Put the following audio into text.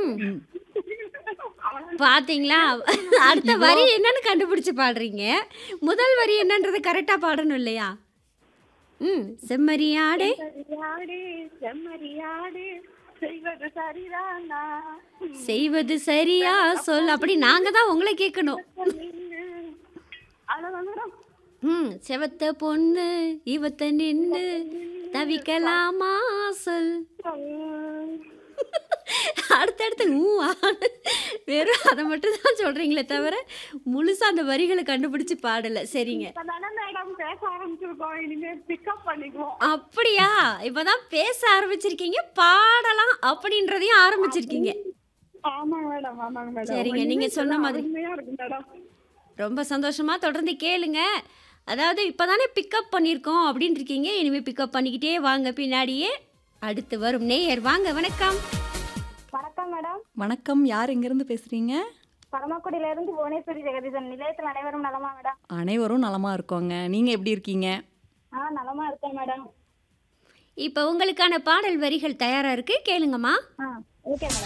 ம். பாத்தீங்களா அடுத்த வரி என்னன்னு கண்டுபிடிச்சு பாடுறீங்க முதல் வரி என்னன்றது கரெக்டா பாடணும் இல்லையா ம் செம்மறியாடே செம்மறியாடு செம்மறியாடு செய்வது சரிதானா செய்வது சரியா சொல் அப்படி நாங்க தான் உங்களை கேட்கணும் அவ்வளவுதான் மேடம் ம் செவத்த பொண்ணு இவத்த நின்னு தவிக்கலாமா சொல் அடுத்தடுத்து ஊ ஆ. வெறும் அதை மட்டும் தான் சொல்றீங்களே தவிர முழுசா அந்த வரிகளை கண்டுபிடிச்சு பாடல சரிங்க இப்பதானே மேடம் பேச ஆரம்பிச்சிருக்கோம் இனிமே பிக்கப் பண்ணிக்குவோம் அப்படியா இப்பதான் பேச ஆரம்பிச்சிருக்கீங்க பாடலாம் அப்படின்றதையும் ஆரம்பிச்சிருக்கீங்க ஆமாங்க மேடம் ஆமாங்க மேடம் சரிங்க, நீங்க சொன்ன மாதிரி. அருமையா இருக்கு மேடம் ரொம்ப சந்தோஷமா தொடர்ந்து கேளுங்க அதாவது இப்போதானே பிக்கப் பண்ணியிருக்கோம் அப்படின்னு இருக்கீங்க இனிமே பிக்கப் பண்ணிக்கிட்டே வாங்க பின்னாடியே அடுத்து வரும் நேயர் வாங்க வணக்கம் வணக்கம் மேடம் வணக்கம் யார் எங்கேருந்து பேசுகிறீங்க பரமக்குடியில இருந்து புவனேஸ்வரி ஜெகதீசன் நிலையத்தில் அனைவரும் நலமா மேடம் அனைவரும் நலமாக இருக்கோங்க நீங்கள் எப்படி இருக்கீங்க ஆ நலமா இருக்கேன் மேடம் இப்போ உங்களுக்கான பாடல் வரிகள் தயாரா இருக்கு கேளுங்கம்மா ஆ ஓகே மேடம்